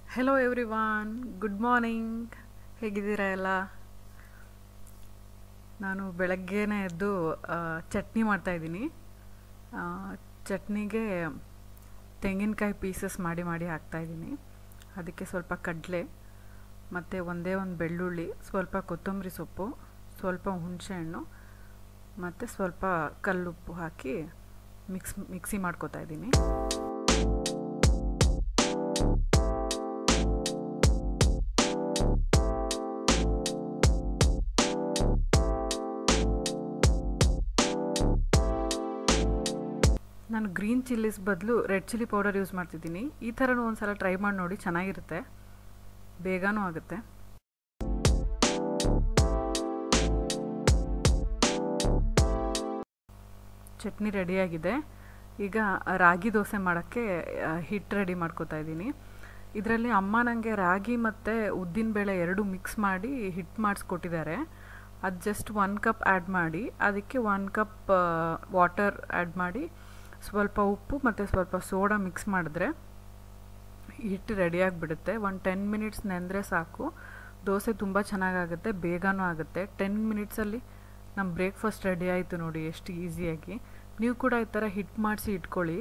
hello everyone good morning ಹೇಗಿದ್ದೀರಾ ಎಲ್ಲ ನಾನು ಬೆಳಗ್ಗೆನೇ ಎದ್ದು ಆ, ಚಟ್ನಿ ಮಾಡ್ತಾಯಿದ್ದೀನಿ ಚಟ್ನಿಗೆ ತೆಂಗಿನಕಾಯಿ ಪೀಸಸ್ ಮಾಡಿ ಮಾಡಿ ಹಾಕ್ತಾಯಿದ್ದೀನಿ ಅದಕ್ಕೆ ಸ್ವಲ್ಪ ಕಡಲೆ ಮತ್ತು ಒಂದೇ ಒಂದು ಬೆಳ್ಳುಳ್ಳಿ ಸ್ವಲ್ಪ ಕೊತ್ತಂಬರಿ ಸೊಪ್ಪು ಸ್ವಲ್ಪ ಹುಣಸೆಹಣ್ಣು ಮತ್ತು ಸ್ವಲ್ಪ ಕಲ್ಲುಪ್ಪು ಹಾಕಿ ಮಿಕ್ಸ್ ಮಿಕ್ಸಿ ಮಾಡ್ಕೊತಾ ಇದ್ದೀನಿ ನಾನು ಗ್ರೀನ್ ಚಿಲ್ಲೀಸ್ ಬದಲು ರೆಡ್ ಚಿಲ್ಲಿ ಪೌಡರ್ ಯೂಸ್ ಮಾಡ್ತಿದ್ದೀನಿ ಈ ಥರನೂ ಒಂದು ಸಲ ಟ್ರೈ ಮಾಡಿ ನೋಡಿ ಚೆನ್ನಾಗಿರುತ್ತೆ ಬೇಗನೂ ಆಗುತ್ತೆ ಚಟ್ನಿ ರೆಡಿಯಾಗಿದೆ ಈಗ ರಾಗಿ ದೋಸೆ ಮಾಡೋಕ್ಕೆ ಹಿಟ್ಟು ರೆಡಿ ಮಾಡ್ಕೋತಾ ಇದ್ದೀನಿ ಇದರಲ್ಲಿ ಅಮ್ಮ ನನಗೆ ರಾಗಿ ಮತ್ತು ಉದ್ದಿನಬೇಳೆ ಎರಡು ಮಿಕ್ಸ್ ಮಾಡಿ ಹಿಟ್ಟು ಮಾಡಿಸ್ಕೊಟ್ಟಿದ್ದಾರೆ ಅದು ಜಸ್ಟ್ ಒನ್ ಕಪ್ ಆ್ಯಡ್ ಮಾಡಿ ಅದಕ್ಕೆ ಒನ್ ಕಪ್ ವಾಟರ್ ಆ್ಯಡ್ ಮಾಡಿ ಸ್ವಲ್ಪ ಉಪ್ಪು ಮತ್ತು ಸ್ವಲ್ಪ ಸೋಡಾ ಮಿಕ್ಸ್ ಮಾಡಿದ್ರೆ ಹಿಟ್ಟು ರೆಡಿಯಾಗಿಬಿಡುತ್ತೆ ಒಂದು ಟೆನ್ ಮಿನಿಟ್ಸ್ ನೆಂದರೆ ಸಾಕು ದೋಸೆ ತುಂಬ ಚೆನ್ನಾಗಾಗುತ್ತೆ ಬೇಗನೂ ಆಗುತ್ತೆ ಟೆನ್ ಮಿನಿಟ್ಸಲ್ಲಿ ನಮ್ಮ ಬ್ರೇಕ್ಫಾಸ್ಟ್ ರೆಡಿ ಆಯಿತು ನೋಡಿ ಎಷ್ಟು ಈಸಿಯಾಗಿ ನೀವು ಕೂಡ ಈ ಥರ ಹಿಟ್ಟು ಮಾಡಿಸಿ ಇಟ್ಕೊಳ್ಳಿ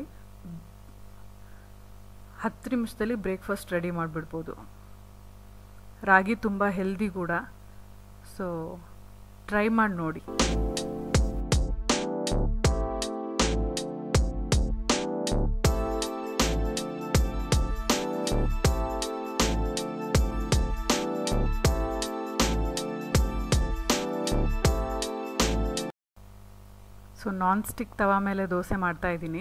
ಹತ್ತು ನಿಮಿಷದಲ್ಲಿ ಬ್ರೇಕ್ಫಾಸ್ಟ್ ರೆಡಿ ಮಾಡಿಬಿಡ್ಬೋದು ರಾಗಿ ತುಂಬ ಹೆಲ್ದಿ ಕೂಡ ಸೊ ಟ್ರೈ ಮಾಡಿ ನೋಡಿ ಸೊ ನಾನ್ ಸ್ಟಿಕ್ ತವಾ ಮೇಲೆ ದೋಸೆ ಮಾಡ್ತಾ ಇದ್ದೀನಿ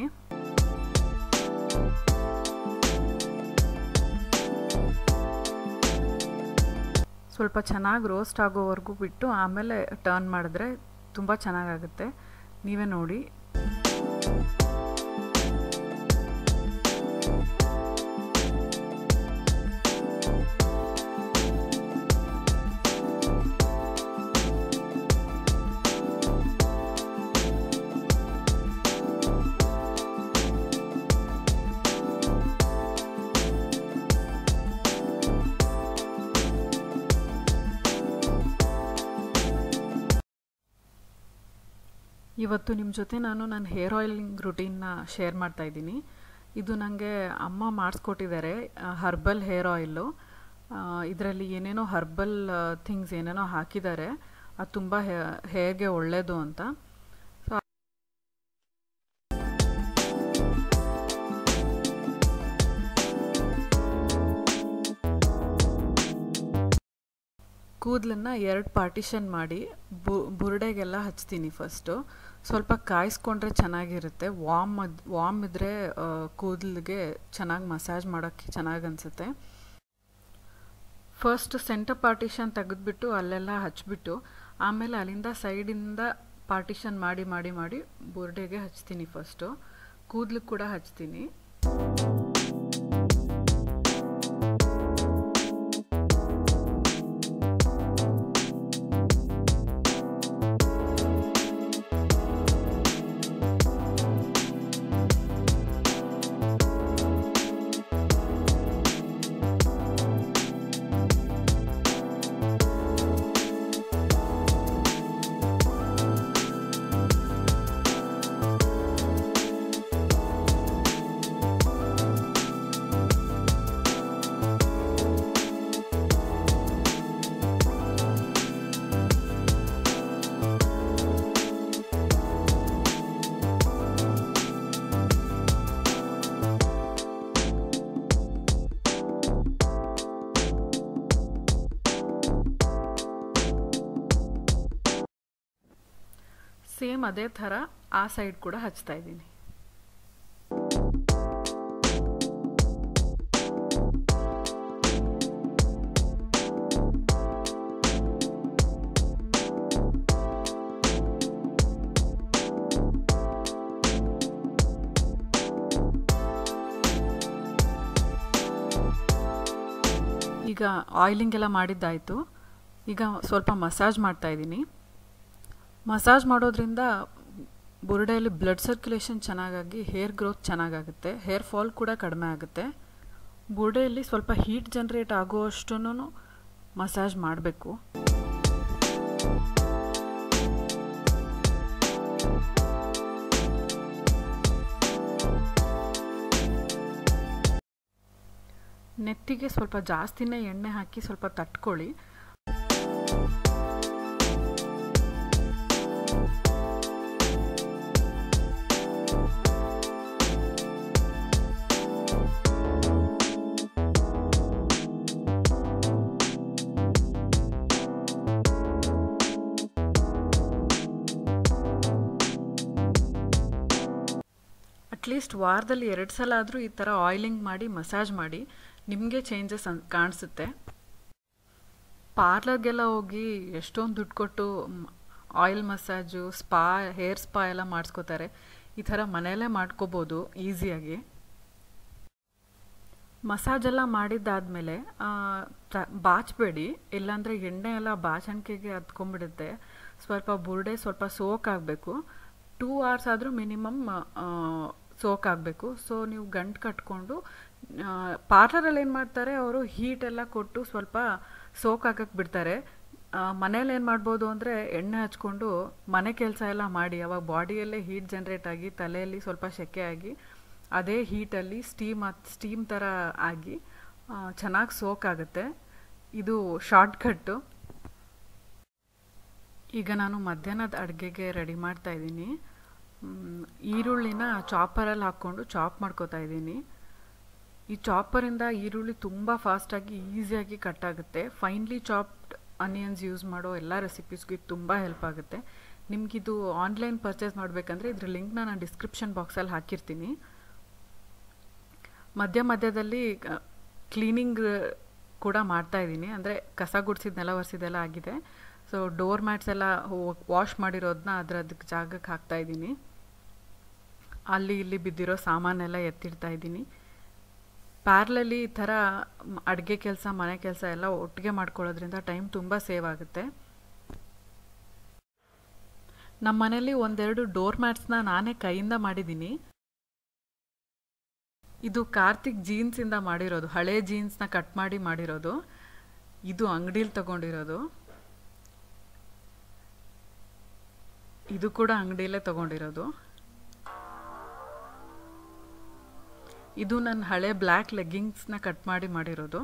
ಸ್ವಲ್ಪ ಚೆನ್ನಾಗಿ ರೋಸ್ಟ್ ಆಗೋವರೆಗೂ ಬಿಟ್ಟು ಆಮೇಲೆ ಟರ್ನ್ ಮಾಡಿದ್ರೆ ತುಂಬ ಚೆನ್ನಾಗಾಗುತ್ತೆ ನೀವೇ ನೋಡಿ ಇವತ್ತು ನಿಮ್ಮ ಜೊತೆ ನಾನು ನನ್ನ ಹೇರ್ ಆಯಿಲಿಂಗ್ ರುಟೀನ್ನ ಶೇರ್ ಮಾಡ್ತಾ ಇದ್ದೀನಿ ಇದು ನನಗೆ ಅಮ್ಮ ಮಾಡಿಸ್ಕೊಟ್ಟಿದ್ದಾರೆ ಹರ್ಬಲ್ ಹೇರ್ ಆಯಿಲು ಇದರಲ್ಲಿ ಏನೇನೋ ಹರ್ಬಲ್ ಥಿಂಗ್ಸ್ ಏನೇನೋ ಹಾಕಿದ್ದಾರೆ ಅದು ತುಂಬ ಹೇರ್ಗೆ ಒಳ್ಳೆಯದು ಅಂತ ಸೊ ಕೂದಲನ್ನು ಎರಡು ಪಾರ್ಟಿಷನ್ ಮಾಡಿ ಬು ಬುರುಡೆಗೆಲ್ಲ ಹಚ್ತೀನಿ ಫಸ್ಟು ಸ್ವಲ್ಪ ಕಾಯಿಸ್ಕೊಂಡ್ರೆ ಚೆನ್ನಾಗಿರುತ್ತೆ ವಾಮ್ ವಾಮ್ ಇದ್ದರೆ ಕೂದಲಿಗೆ ಚೆನ್ನಾಗಿ ಮಸಾಜ್ ಮಾಡೋಕ್ಕೆ ಚೆನ್ನಾಗಿ ಅನಿಸುತ್ತೆ ಫಸ್ಟ್ ಸೆಂಟರ್ ಪಾರ್ಟಿಷನ್ ತೆಗೆದ್ಬಿಟ್ಟು ಅಲ್ಲೆಲ್ಲ ಹಚ್ಬಿಟ್ಟು ಆಮೇಲೆ ಅಲ್ಲಿಂದ ಸೈಡಿಂದ ಪಾರ್ಟಿಷನ್ ಮಾಡಿ ಮಾಡಿ ಮಾಡಿ ಬುರುಡೆಗೆ ಹಚ್ತೀನಿ ಫಸ್ಟು ಕೂದಲಿಗೆ ಕೂಡ ಹಚ್ತೀನಿ ಸೇಮ್ ಅದೇ ಥರ ಆ ಸೈಡ್ ಕೂಡ ಹಚ್ತಾ ಇದ್ದೀನಿ ಈಗ ಆಯಿಲಿಂಗ್ ಎಲ್ಲ ಮಾಡಿದ್ದಾಯಿತು ಈಗ ಸ್ವಲ್ಪ ಮಸಾಜ್ ಮಾಡ್ತಾ ಇದ್ದೀನಿ ಮಸಾಜ್ ಮಾಡೋದ್ರಿಂದ ಬುರುಡೆಯಲ್ಲಿ ಬ್ಲಡ್ ಸರ್ಕ್ಯುಲೇಷನ್ ಚೆನ್ನಾಗಾಗಿ ಹೇರ್ ಗ್ರೋತ್ ಚೆನ್ನಾಗಾಗುತ್ತೆ ಹೇರ್ ಫಾಲ್ ಕೂಡ ಕಡಿಮೆ ಆಗುತ್ತೆ ಬುರುಡೆಯಲ್ಲಿ ಸ್ವಲ್ಪ ಹೀಟ್ ಜನ್ರೇಟ್ ಆಗುವಷ್ಟು ಮಸಾಜ್ ಮಾಡಬೇಕು ನೆತ್ತಿಗೆ ಸ್ವಲ್ಪ ಜಾಸ್ತಿನೇ ಎಣ್ಣೆ ಹಾಕಿ ಸ್ವಲ್ಪ ತಟ್ಕೊಳ್ಳಿ ಅಟ್ಲೀಸ್ಟ್ ವಾರದಲ್ಲಿ ಎರಡು ಸಲ ಆದರೂ ಈ ಥರ ಆಯಿಲಿಂಗ್ ಮಾಡಿ ಮಸಾಜ್ ಮಾಡಿ ನಿಮಗೆ ಚೇಂಜಸ್ ಅನ್ ಕಾಣಿಸುತ್ತೆ ಪಾರ್ಲರ್ಗೆಲ್ಲ ಹೋಗಿ ಎಷ್ಟೊಂದು ದುಡ್ಡು ಕೊಟ್ಟು oil massage spa hair spa ಎಲ್ಲ ಮಾಡಿಸ್ಕೋತಾರೆ ಈ ಥರ ಮನೆಯಲ್ಲೇ ಮಾಡ್ಕೋಬೋದು ಈಸಿಯಾಗಿ ಮಸಾಜ್ ಎಲ್ಲ ಮಾಡಿದ್ದಾದಮೇಲೆ ಬಾಚಬೇಡಿ ಇಲ್ಲಾಂದರೆ ಎಣ್ಣೆ ಎಲ್ಲ ಬಾಚಣಿಕೆಗೆ ಹತ್ಕೊಂಡ್ಬಿಡುತ್ತೆ ಸ್ವಲ್ಪ ಬುರುಡೆ ಸ್ವಲ್ಪ ಸೋಕ್ ಆಗಬೇಕು ಟೂ ಅವರ್ಸ್ ಆದರೂ ಮಿನಿಮಮ್ ಸೋಕ್ ಆಗಬೇಕು ಸೊ ನೀವು ಗಂಟು ಕಟ್ಕೊಂಡು ಪಾರ್ಲರಲ್ಲಿ ಏನು ಮಾಡ್ತಾರೆ ಅವರು ಹೀಟ್ ಎಲ್ಲ ಕೊಟ್ಟು ಸ್ವಲ್ಪ ಸೋಕ್ ಆಗಕ್ಕೆ ಬಿಡ್ತಾರೆ ಮನೇಲಿ ಏನು ಮಾಡ್ಬೋದು ಅಂದರೆ ಎಣ್ಣೆ ಹಚ್ಕೊಂಡು ಮನೆ ಕೆಲಸ ಎಲ್ಲ ಮಾಡಿ ಅವಾಗ ಬಾಡಿಯಲ್ಲೇ ಹೀಟ್ ಜನ್ರೇಟ್ ಆಗಿ ತಲೆಯಲ್ಲಿ ಸ್ವಲ್ಪ ಸೆಕೆ ಆಗಿ ಅದೇ ಹೀಟಲ್ಲಿ ಸ್ಟೀಮ್ ಸ್ಟೀಮ್ ಥರ ಆಗಿ ಚೆನ್ನಾಗಿ ಸೋಕ್ ಆಗುತ್ತೆ ಇದು ಶಾರ್ಟ್ಕಟ್ಟು ಈಗ ನಾನು ಮಧ್ಯಾಹ್ನದ ಅಡುಗೆಗೆ ರೆಡಿ ಮಾಡ್ತಾ ಇದ್ದೀನಿ ಈರುಳ್ಳಿನ ಚಾಪರಲ್ಲಿ ಹಾಕ್ಕೊಂಡು ಚಾಪ್ ಮಾಡ್ಕೋತಾ ಇದ್ದೀನಿ ಈ ಚಾಪರಿಂದ ಈರುಳ್ಳಿ ತುಂಬ ಫಾಸ್ಟಾಗಿ ಈಸಿಯಾಗಿ ಕಟ್ ಆಗುತ್ತೆ ಫೈನ್ಲಿ ಚಾಪ್ಡ್ ಅನಿಯನ್ಸ್ ಯೂಸ್ ಮಾಡೋ ಎಲ್ಲ ರೆಸಿಪೀಸ್ಗೂ ಇದು ತುಂಬ ಹೆಲ್ಪ್ ಆಗುತ್ತೆ ನಿಮಗಿದು ಆನ್ಲೈನ್ ಪರ್ಚೇಸ್ ಮಾಡಬೇಕಂದ್ರೆ ಇದ್ರ ಲಿಂಕ್ನ ನಾನು ಡಿಸ್ಕ್ರಿಪ್ಷನ್ ಬಾಕ್ಸಲ್ಲಿ ಹಾಕಿರ್ತೀನಿ ಮಧ್ಯ ಮಧ್ಯದಲ್ಲಿ ಕ್ಲೀನಿಂಗ್ ಕೂಡ ಮಾಡ್ತಾ ಇದ್ದೀನಿ ಅಂದರೆ ಕಸ ಗುಡಿಸಿದ ನೆಲ ಒರೆಸಿದೆಲ್ಲ ಆಗಿದೆ ಸೊ ಡೋರ್ ಮ್ಯಾಟ್ಸ್ ಎಲ್ಲ ವಾಶ್ ಮಾಡಿರೋದನ್ನ ಅದರ ಅದಕ್ಕೆ ಜಾಗಕ್ಕೆ ಹಾಕ್ತಾ ಇದ್ದೀನಿ ಅಲ್ಲಿ ಇಲ್ಲಿ ಬಿದ್ದಿರೋ ಸಾಮಾನೆಲ್ಲ ಎತ್ತಿಡ್ತಾ ಇದ್ದೀನಿ ಪ್ಯಾರ್ಲಲ್ಲಿ ಈ ಥರ ಅಡುಗೆ ಕೆಲಸ ಮನೆ ಕೆಲಸ ಎಲ್ಲ ಒಟ್ಟಿಗೆ ಮಾಡ್ಕೊಳ್ಳೋದ್ರಿಂದ ಟೈಮ್ ತುಂಬ ಸೇವ್ ಆಗುತ್ತೆ ನಮ್ಮ ಮನೇಲಿ ಒಂದೆರಡು ಡೋರ್ ಮ್ಯಾಟ್ಸ್ನ ನಾನೇ ಕೈಯಿಂದ ಮಾಡಿದ್ದೀನಿ ಇದು ಕಾರ್ತಿಕ್ ಜೀನ್ಸಿಂದ ಮಾಡಿರೋದು ಹಳೆ ಜೀನ್ಸ್ನ ಕಟ್ ಮಾಡಿ ಮಾಡಿರೋದು ಇದು ಅಂಗಡೀಲಿ ತಗೊಂಡಿರೋದು ಇದು ಕೂಡ ಅಂಗಡಿಯಲ್ಲೇ ತಗೊಂಡಿರೋದು ಇದು ನನ್ನ ಹಳೆ ಬ್ಲ್ಯಾಕ್ ಲೆಗ್ಗಿಂಗ್ಸ್ನ ಕಟ್ ಮಾಡಿ ಮಾಡಿರೋದು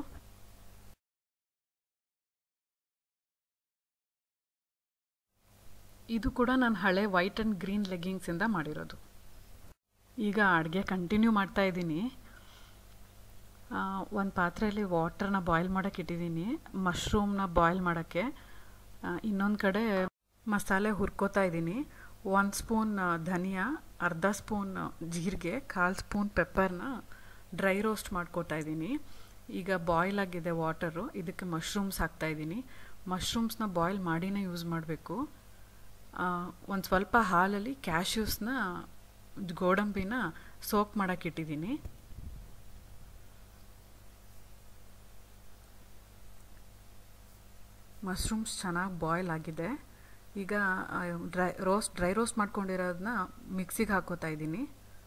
ಇದು ಕೂಡ ನಾನು ಹಳೆ ವೈಟ್ ಆ್ಯಂಡ್ ಗ್ರೀನ್ ಲೆಗ್ಗಿಂಗ್ಸಿಂದ ಮಾಡಿರೋದು ಈಗ ಅಡುಗೆ ಕಂಟಿನ್ಯೂ ಮಾಡ್ತಾ ಇದ್ದೀನಿ ಒಂದು ಪಾತ್ರೆಯಲ್ಲಿ ವಾಟರ್ನ ಬಾಯ್ಲ್ ಮಾಡೋಕ್ಕೆ ಇಟ್ಟಿದ್ದೀನಿ ಮಶ್ರೂಮ್ನ ಬಾಯ್ಲ್ ಮಾಡೋಕ್ಕೆ ಇನ್ನೊಂದು ಕಡೆ ಮಸಾಲೆ ಹುರ್ಕೋತಾ ಇದ್ದೀನಿ ಒಂದು ಸ್ಪೂನ್ ಧನಿಯಾ ಅರ್ಧ ಸ್ಪೂನ್ ಜೀರಿಗೆ ಕಾಲು ಸ್ಪೂನ್ ಪೆಪ್ಪರ್ನ ಡ್ರೈ ರೋಸ್ಟ್ ಮಾಡ್ಕೋತಾ ಇದ್ದೀನಿ ಈಗ ಬಾಯ್ಲ್ ಆಗಿದೆ ವಾಟರು ಇದಕ್ಕೆ ಮಶ್ರೂಮ್ಸ್ ಹಾಕ್ತಾಯಿದ್ದೀನಿ ಮಶ್ರೂಮ್ಸ್ನ ಬಾಯ್ಲ್ ಮಾಡಿನೇ ಯೂಸ್ ಮಾಡಬೇಕು ಒಂದು ಸ್ವಲ್ಪ ಹಾಲಲ್ಲಿ ಕ್ಯಾಶ್ಯೂಸ್ನ ಗೋಡಂಬಿನ ಸೋಕ್ ಮಾಡೋಕ್ಕೆ ಇಟ್ಟಿದ್ದೀನಿ ಮಶ್ರೂಮ್ಸ್ ಚೆನ್ನಾಗಿ ಬಾಯ್ಲ್ ಆಗಿದೆ ಈಗ ಡ್ರೈ ರೋಸ್ಟ್ ಡ್ರೈ ರೋಸ್ಟ್ ಮಾಡ್ಕೊಂಡಿರೋದನ್ನ ಮಿಕ್ಸಿಗೆ ಹಾಕೋತಾ ಇದ್ದೀನಿ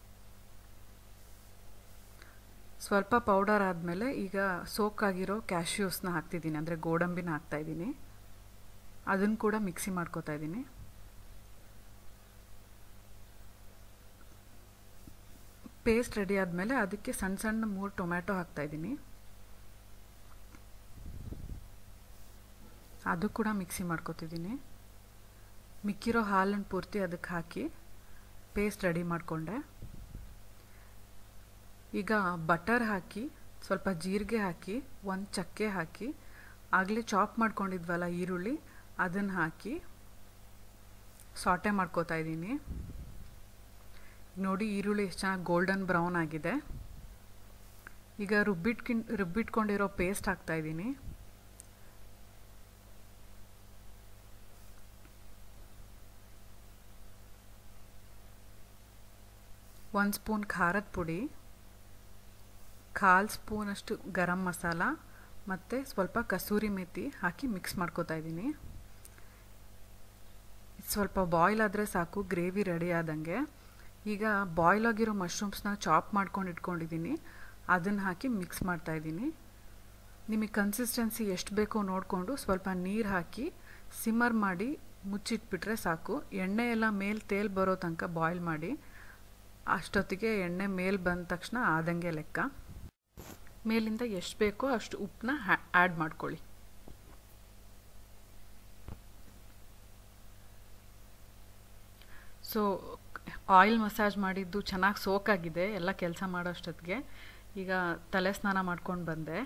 ಸ್ವಲ್ಪ ಪೌಡರ್ ಆದಮೇಲೆ ಈಗ ಸೋಕಾಗಿರೋ ಕ್ಯಾಶ್ಯೂಸ್ನ ಹಾಕ್ತಿದ್ದೀನಿ ಅಂದರೆ ಗೋಡಂಬಿನ ಹಾಕ್ತಾಯಿದ್ದೀನಿ ಅದನ್ನು ಕೂಡ ಮಿಕ್ಸಿ ಮಾಡ್ಕೋತಾ ಇದ್ದೀನಿ ಪೇಸ್ಟ್ ರೆಡಿ ಆದಮೇಲೆ ಅದಕ್ಕೆ ಸಣ್ಣ ಸಣ್ಣ ಮೂರು ಟೊಮ್ಯಾಟೊ ಹಾಕ್ತಾಯಿದ್ದೀನಿ ಅದು ಕೂಡ ಮಿಕ್ಸಿ ಮಾಡ್ಕೋತಿದ್ದೀನಿ ಮಿಕ್ಕಿರೋ ಹಾಲನ್ನು ಪೂರ್ತಿ ಅದಕ್ಕೆ ಹಾಕಿ ಪೇಸ್ಟ್ ರೆಡಿ ಮಾಡಿಕೊಂಡೆ ಈಗ ಬಟರ್ ಹಾಕಿ ಸ್ವಲ್ಪ ಜೀರಿಗೆ ಹಾಕಿ ಒಂದು ಚಕ್ಕೆ ಹಾಕಿ ಆಗಲೇ ಚಾಪ್ ಮಾಡ್ಕೊಂಡಿದ್ವಲ್ಲ ಈರುಳ್ಳಿ ಅದನ್ನು ಹಾಕಿ ಸಾಟೆ ಮಾಡ್ಕೋತಾ ಇದ್ದೀನಿ ನೋಡಿ ಈರುಳ್ಳಿ ಎಷ್ಟು ಚೆನ್ನಾಗಿ ಗೋಲ್ಡನ್ ಬ್ರೌನ್ ಆಗಿದೆ ಈಗ ರುಬ್ಬಿಟ್ಕಿನ್ ರುಬ್ಬಿಟ್ಕೊಂಡಿರೋ ಪೇಸ್ಟ್ ಹಾಕ್ತಾಯಿದ್ದೀನಿ ಒಂದು ಸ್ಪೂನ್ ಖಾರದ ಪುಡಿ ಕಾಲು ಸ್ಪೂನಷ್ಟು ಗರಂ ಮಸಾಲ ಮತ್ತು ಸ್ವಲ್ಪ ಕಸೂರಿ ಮೆಥಿ ಹಾಕಿ ಮಿಕ್ಸ್ ಮಾಡ್ಕೋತಾ ಇದ್ದೀನಿ ಸ್ವಲ್ಪ ಬಾಯ್ಲ್ ಆದರೆ ಸಾಕು ಗ್ರೇವಿ ರೆಡಿ ಆದಂಗೆ ಈಗ ಬಾಯ್ಲ್ ಆಗಿರೋ ಮಶ್ರೂಮ್ಸ್ನ ಚಾಪ್ ಮಾಡ್ಕೊಂಡು ಇಟ್ಕೊಂಡಿದ್ದೀನಿ ಅದನ್ನು ಹಾಕಿ ಮಿಕ್ಸ್ ಮಾಡ್ತಾಯಿದ್ದೀನಿ ನಿಮಗೆ ಕನ್ಸಿಸ್ಟೆನ್ಸಿ ಎಷ್ಟು ಬೇಕೋ ನೋಡಿಕೊಂಡು ಸ್ವಲ್ಪ ನೀರು ಹಾಕಿ ಸಿಮ್ಮರ್ ಮಾಡಿ ಮುಚ್ಚಿಟ್ಬಿಟ್ರೆ ಸಾಕು ಎಣ್ಣೆ ಎಲ್ಲ ಮೇಲೆ ತೇಲ್ ಬರೋ ತನಕ ಬಾಯ್ಲ್ ಮಾಡಿ ಅಷ್ಟೊತ್ತಿಗೆ ಎಣ್ಣೆ ಮೇಲೆ ಬಂದ ತಕ್ಷಣ ಆದಂಗೆ ಲೆಕ್ಕ ಮೇಲಿಂದ ಎಷ್ಟು ಬೇಕೋ ಅಷ್ಟು ಉಪ್ಪನ್ನ ಆ್ಯಡ್ ಮಾಡ್ಕೊಳ್ಳಿ ಸೊ ಆಯಿಲ್ ಮಸಾಜ್ ಮಾಡಿದ್ದು ಚೆನ್ನಾಗಿ ಸೋಕಾಗಿದೆ ಎಲ್ಲ ಕೆಲಸ ಮಾಡೋ ಅಷ್ಟೊತ್ತಿಗೆ ಈಗ ತಲೆ ಸ್ನಾನ ಮಾಡ್ಕೊಂಡು ಬಂದೆ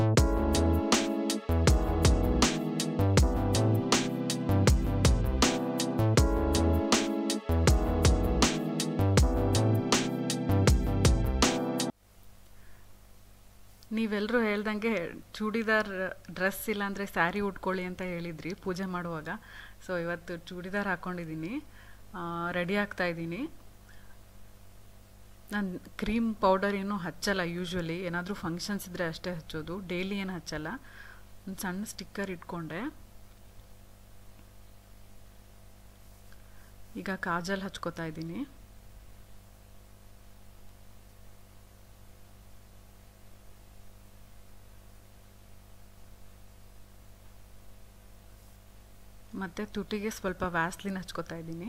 ನೀವೆಲ್ಲರೂ ಹೇಳ್ದಂಗೆ ಚೂಡಿದಾರ್ ಡ್ರೆಸ್ ಇಲ್ಲಾಂದರೆ ಸ್ಯಾರಿ ಉಟ್ಕೊಳ್ಳಿ ಅಂತ ಹೇಳಿದ್ರಿ ಪೂಜೆ ಮಾಡುವಾಗ ಸೊ ಇವತ್ತು ಚೂಡಿದಾರ್ ಹಾಕ್ಕೊಂಡಿದ್ದೀನಿ ರೆಡಿ ಆಗ್ತಾ ಇದ್ದೀನಿ ನಾನು ಕ್ರೀಮ್ ಪೌಡರ್ ಏನೂ ಹಚ್ಚಲ್ಲ ಯೂಶ್ವಲಿ ಏನಾದರೂ ಫಂಕ್ಷನ್ಸ್ ಇದ್ದರೆ ಅಷ್ಟೇ ಹಚ್ಚೋದು ಡೈಲಿ ಏನು ಹಚ್ಚಲ್ಲ ಒಂದು ಸಣ್ಣ ಸ್ಟಿಕ್ಕರ್ ಇಟ್ಕೊಂಡೆ ಈಗ ಕಾಜಲ್ ಹಚ್ಕೋತಾ ಇದ್ದೀನಿ ಮತ್ತು ತುಟಿಗೆ ಸ್ವಲ್ಪ ವ್ಯಾಸ್ಲಿನ್ ಹಚ್ಕೋತಾ ಇದ್ದೀನಿ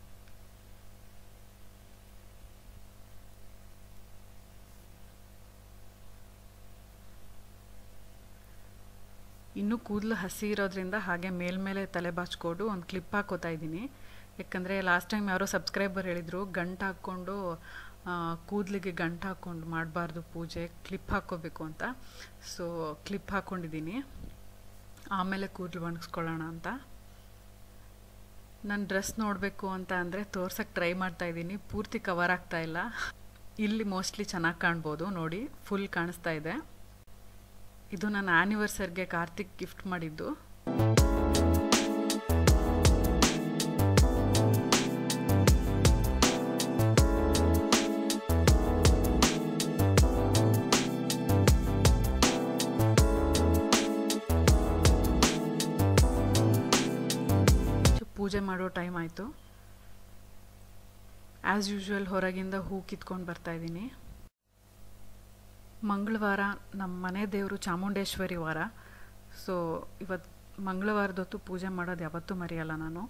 ಇನ್ನೂ ಕೂದಲು ಹಸಿ ಇರೋದ್ರಿಂದ ಹಾಗೆ ಮೇಲ್ಮೇಲೆ ತಲೆ ಬಾಚ್ಕೊಂಡು ಒಂದು ಕ್ಲಿಪ್ ಹಾಕೋತಾ ಇದ್ದೀನಿ ಯಾಕಂದರೆ ಲಾಸ್ಟ್ ಟೈಮ್ ಯಾರೋ ಸಬ್ಸ್ಕ್ರೈಬರ್ ಹೇಳಿದರು ಗಂಟು ಹಾಕ್ಕೊಂಡು ಕೂದಲಿಗೆ ಗಂಟು ಹಾಕ್ಕೊಂಡು ಮಾಡಬಾರ್ದು ಪೂಜೆ ಕ್ಲಿಪ್ ಹಾಕ್ಕೋಬೇಕು ಅಂತ ಸೊ ಕ್ಲಿಪ್ ಹಾಕ್ಕೊಂಡಿದ್ದೀನಿ ಆಮೇಲೆ ಕೂದಲು ಒಣಗಿಸ್ಕೊಳ್ಳೋಣ ಅಂತ ನನ್ನ ಡ್ರೆಸ್ ನೋಡಬೇಕು ಅಂತ ಅಂದರೆ ತೋರ್ಸಕ್ಕೆ ಟ್ರೈ ಮಾಡ್ತಾ ಇದ್ದೀನಿ ಪೂರ್ತಿ ಕವರ್ ಆಗ್ತಾ ಇಲ್ಲ ಇಲ್ಲಿ ಮೋಸ್ಟ್ಲಿ ಚೆನ್ನಾಗಿ ಕಾಣ್ಬೋದು ನೋಡಿ ಫುಲ್ ಕಾಣಿಸ್ತಾ ಇದೆ ಇದು ನನ್ನ ಆ್ಯನಿವರ್ಸರಿಗೆ ಕಾರ್ತಿಕ್ ಗಿಫ್ಟ್ ಮಾಡಿದ್ದು ಪೂಜೆ ಮಾಡೋ ಟೈಮ್ ಆಯಿತು ಆ್ಯಸ್ ಯೂಶ್ವಲ್ ಹೊರಗಿಂದ ಹೂ ಕಿತ್ಕೊಂಡು ಬರ್ತಾಯಿದ್ದೀನಿ ಮಂಗಳವಾರ ನಮ್ಮ ಮನೆ ದೇವರು ಚಾಮುಂಡೇಶ್ವರಿ ವಾರ ಸೊ ಇವತ್ತು ಮಂಗಳವಾರದೊತ್ತು ಪೂಜೆ ಮಾಡೋದು ಯಾವತ್ತೂ ಮರೆಯಲ್ಲ ನಾನು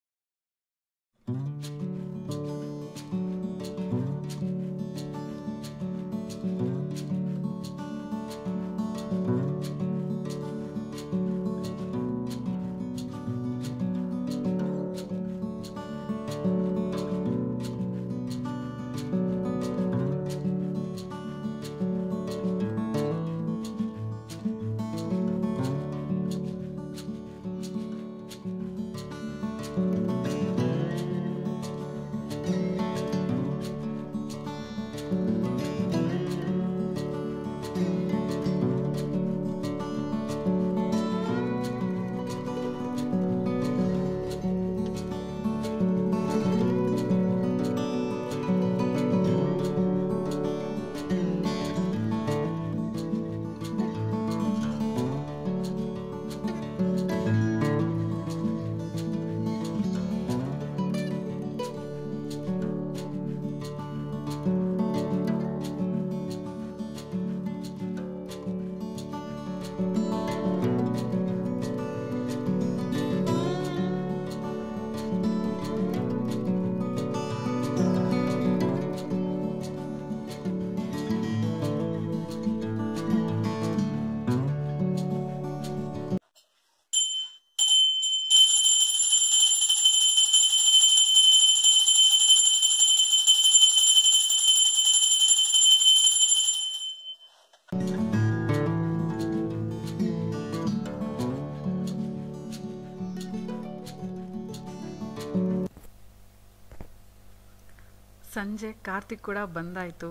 ಸಂಜೆ ಕಾರ್ತಿಕ್ ಕೂಡ ಬಂದಾಯಿತು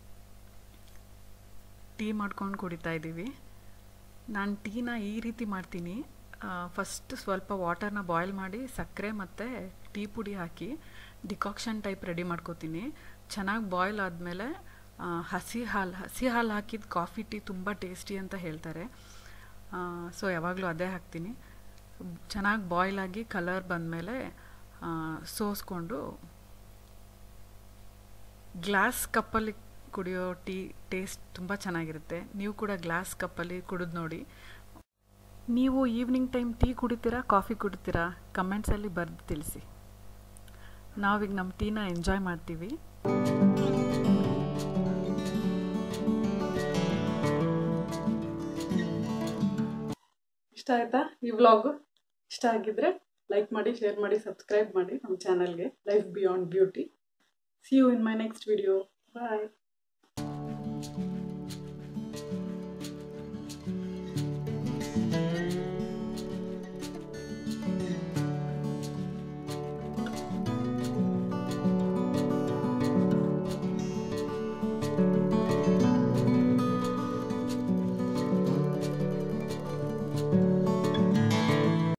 ಟೀ ಮಾಡ್ಕೊಂಡು ಕುಡಿತಾ ಇದ್ದೀವಿ ನಾನು ಟೀನ ಈ ರೀತಿ ಮಾಡ್ತೀನಿ ಫಸ್ಟ್ ಸ್ವಲ್ಪ ವಾಟರ್ನ ಬಾಯ್ಲ್ ಮಾಡಿ ಸಕ್ಕರೆ ಮತ್ತು ಟೀ ಪುಡಿ ಹಾಕಿ ಡಿಕಾಕ್ಷನ್ ಟೈಪ್ ರೆಡಿ ಮಾಡ್ಕೋತೀನಿ ಚೆನ್ನಾಗಿ ಬಾಯ್ಲ್ ಆದಮೇಲೆ ಹಸಿ ಹಾಲು ಹಸಿ ಹಾಲು ಹಾಕಿದ ಕಾಫಿ ಟೀ ತುಂಬ ಟೇಸ್ಟಿ ಅಂತ ಹೇಳ್ತಾರೆ ಸೊ ಯಾವಾಗಲೂ ಅದೇ ಹಾಕ್ತೀನಿ ಚೆನ್ನಾಗಿ ಬಾಯ್ಲ್ ಆಗಿ ಕಲರ್ ಬಂದಮೇಲೆ ಸೋಸ್ಕೊಂಡು ಗ್ಲಾಸ್ ಕಪ್ಪಲ್ಲಿ ಕುಡಿಯೋ ಟೀ ಟೇಸ್ಟ್ ತುಂಬ ಚೆನ್ನಾಗಿರುತ್ತೆ ನೀವು ಕೂಡ ಗ್ಲಾಸ್ ಕಪ್ಪಲ್ಲಿ ಕುಡಿದು ನೋಡಿ ನೀವು ಈವ್ನಿಂಗ್ ಟೈಮ್ ಟೀ ಕುಡಿತೀರಾ ಕಾಫಿ ಕುಡಿತೀರಾ ಕಮೆಂಟ್ಸಲ್ಲಿ ಬರೆದು ತಿಳಿಸಿ ನಾವೀಗ ನಮ್ಮ ಟೀನ ಎಂಜಾಯ್ ಮಾಡ್ತೀವಿ ಇಷ್ಟ ಆಯ್ತಾ ಈ ವ್ಲಾಗ್ ಇಷ್ಟ ಆಗಿದ್ರೆ ಲೈಕ್ ಮಾಡಿ ಶೇರ್ ಮಾಡಿ ಸಬ್ಸ್ಕ್ರೈಬ್ ಮಾಡಿ ನಮ್ಮ ಚಾನಲ್ಗೆ Life Beyond Beauty see you in my next video bye